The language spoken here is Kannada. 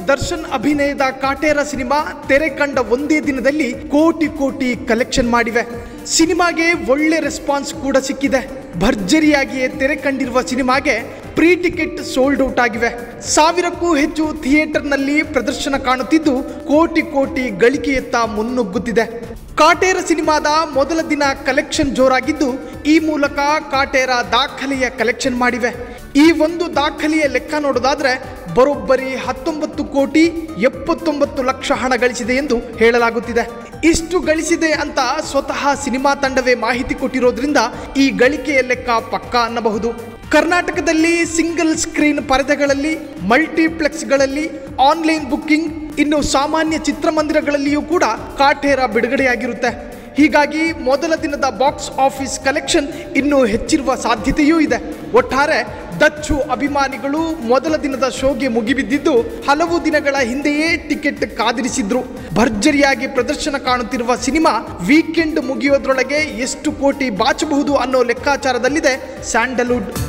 ದರ್ಶನ್ ಅಭಿನಯದ ಕಾಟೇರ ಸಿನಿಮಾ ತೆರೆ ಕಂಡ ಒಂದೇ ದಿನದಲ್ಲಿ ಕೋಟಿ ಕೋಟಿ ಕಲೆಕ್ಷನ್ ಮಾಡಿವೆ ಸಿನಿಮಾಗೆ ಒಳ್ಳೆ ರೆಸ್ಪಾನ್ಸ್ ಕೂಡ ಸಿಕ್ಕಿದೆ ಭರ್ಜರಿಯಾಗಿಯೇ ತೆರೆ ಕಂಡಿರುವ ಸಿನಿಮಾಗೆ ಪ್ರೀ ಟಿಕೆಟ್ ಸೋಲ್ಡ್ ಔಟ್ ಆಗಿವೆ ಸಾವಿರಕ್ಕೂ ಹೆಚ್ಚು ಥಿಯೇಟರ್ನಲ್ಲಿ ಪ್ರದರ್ಶನ ಕಾಣುತ್ತಿದ್ದು ಕೋಟಿ ಕೋಟಿ ಗಳಿಕೆಯತ್ತ ಮುನ್ನುಗ್ಗುತ್ತಿದೆ ಕಾಟೇರ ಸಿನಿಮಾದ ಮೊದಲ ದಿನ ಕಲೆಕ್ಷನ್ ಜೋರಾಗಿದ್ದು ಈ ಮೂಲಕ ಕಾಟೇರ ದಾಖಲೆಯ ಕಲೆಕ್ಷನ್ ಮಾಡಿವೆ ಈ ಒಂದು ದಾಖಲೆಯ ಲೆಕ್ಕ ನೋಡೋದಾದ್ರೆ ಬರೋಬ್ಬರಿ ಹತ್ತೊಂಬತ್ತು ಕೋಟಿ ಎಪ್ಪತ್ತೊಂಬತ್ತು ಲಕ್ಷ ಹಣ ಗಳಿಸಿದೆ ಎಂದು ಹೇಳಲಾಗುತ್ತಿದೆ ಇಷ್ಟು ಗಳಿಸಿದೆ ಅಂತ ಸ್ವತಃ ಸಿನಿಮಾ ತಂಡವೇ ಮಾಹಿತಿ ಕೊಟ್ಟಿರೋದ್ರಿಂದ ಈ ಗಳಿಕೆಯ ಲೆಕ್ಕ ಪಕ್ಕಾ ಅನ್ನಬಹುದು ಕರ್ನಾಟಕದಲ್ಲಿ ಸಿಂಗಲ್ ಸ್ಕ್ರೀನ್ ಪರದೆಗಳಲ್ಲಿ ಮಲ್ಟಿಪ್ಲೆಕ್ಸ್ಗಳಲ್ಲಿ ಆನ್ಲೈನ್ ಬುಕ್ಕಿಂಗ್ ಇನ್ನು ಸಾಮಾನ್ಯ ಚಿತ್ರಮಂದಿರಗಳಲ್ಲಿಯೂ ಕೂಡ ಕಾಟೇರ ಬಿಡುಗಡೆಯಾಗಿರುತ್ತೆ ಹೀಗಾಗಿ ಮೊದಲ ದಿನದ ಬಾಕ್ಸ್ ಆಫೀಸ್ ಕಲೆಕ್ಷನ್ ಇನ್ನೂ ಹೆಚ್ಚಿರುವ ಸಾಧ್ಯತೆಯೂ ಇದೆ ಒಟ್ಟಾರೆ ದಚ್ಚು ಅಭಿಮಾನಿಗಳು ಮೊದಲ ದಿನದ ಶೋಗೆ ಮುಗಿಬಿದ್ದಿದ್ದು ಹಲವು ದಿನಗಳ ಹಿಂದೆಯೇ ಟಿಕೆಟ್ ಕಾದಿರಿಸಿದ್ರು ಭರ್ಜರಿಯಾಗಿ ಪ್ರದರ್ಶನ ಕಾಣುತ್ತಿರುವ ಸಿನಿಮಾ ವೀಕೆಂಡ್ ಮುಗಿಯೋದ್ರೊಳಗೆ ಎಷ್ಟು ಕೋಟಿ ಬಾಚಬಹುದು ಅನ್ನೋ ಲೆಕ್ಕಾಚಾರದಲ್ಲಿದೆ ಸ್ಯಾಂಡಲ್ವುಡ್